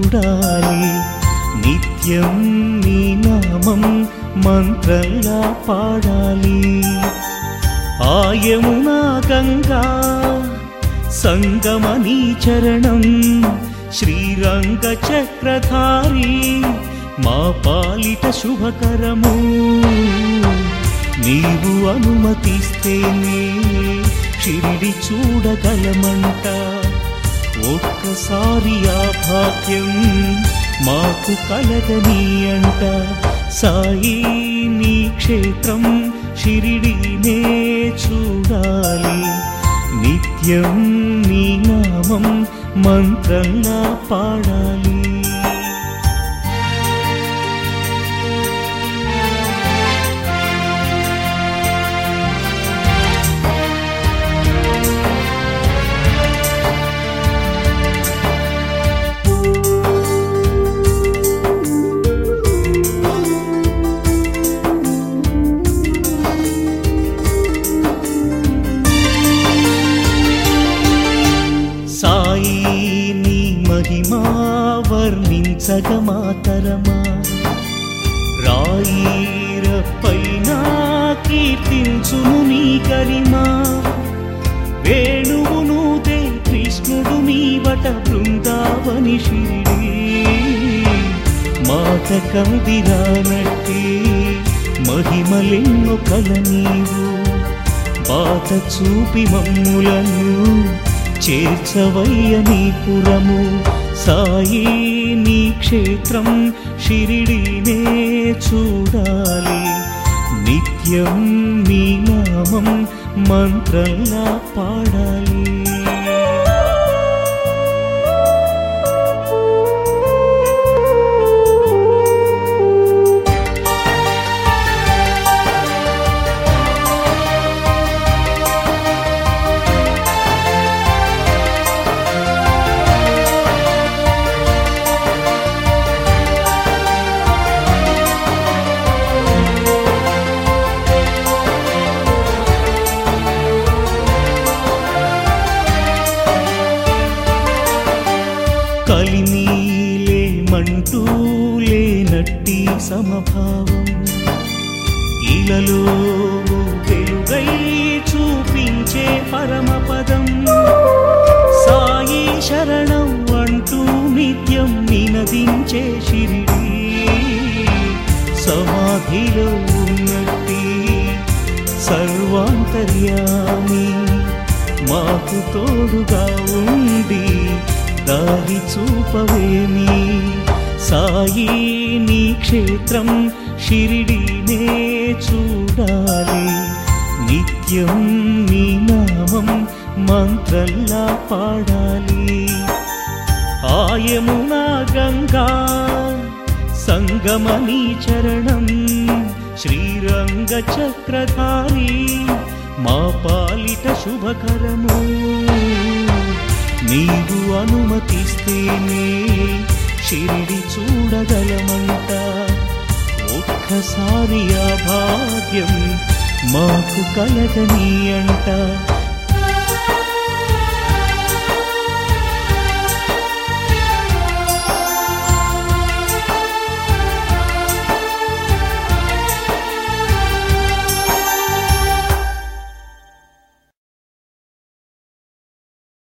చూడాలి నిత్యం నీ నామం మంత్రంగా పాడాలి ఆయమునా గంగా సంగమనీ చరణం శ్రీరంగ చక్రధారి మా పాలిట శుభకరము నీవు అనుమతిస్తేనే షిరిడి చూడగలమంట ఒక్కసారి ఆ భాగ్యం మాకు కలగని అంట సాయి నీ క్షేత్రం షిరిడినే చూడాలి నిత్యం నీ నామం మంత్రంగా పాడాలి సాయి నీ మహిమా వర్ణించగ మాతరమా రాయిరపైన కీర్తించును నీ గరిమా వేణువును దే కృష్ణుడు నీవట బృందావని షిరిడి మాత కందిరానట్టి మహిమలెన్నో కల నీవు బాట చూపి మమ్ములను చేర్చవయ్య నీ పురము సాయి నీ క్షేత్రం షిరిడినే చూడాలి నిత్యం నీ నామం మంత్రంలా పాడాలి కలిమీలే మంటూ లేనట్టి సమభావం ఇలలో వెలుగై చూపించే పరమపదం సాయి శరణం అంటూ నిత్యం నినదించే షిరిడి సమాధిలో ఉన్నట్టి సర్వాంతర్యామి మాకు తోడుగా ఉండి దారి చూపవేమి సాయి నీ క్షేత్రం షిరిడినే చూడాలి నిత్యం నీ నామం మంత్రంలా పాడాలి ఆయమునా గంగా సంగమనీ చరణం శ్రీరంగ చక్రధారి మా పాలిట శుభకరము నీవు అనుమతిస్తేనే షిరిడి చూడగలమంట ఒక్కసారి ఆ భాగ్యం మాకు కలగని అంట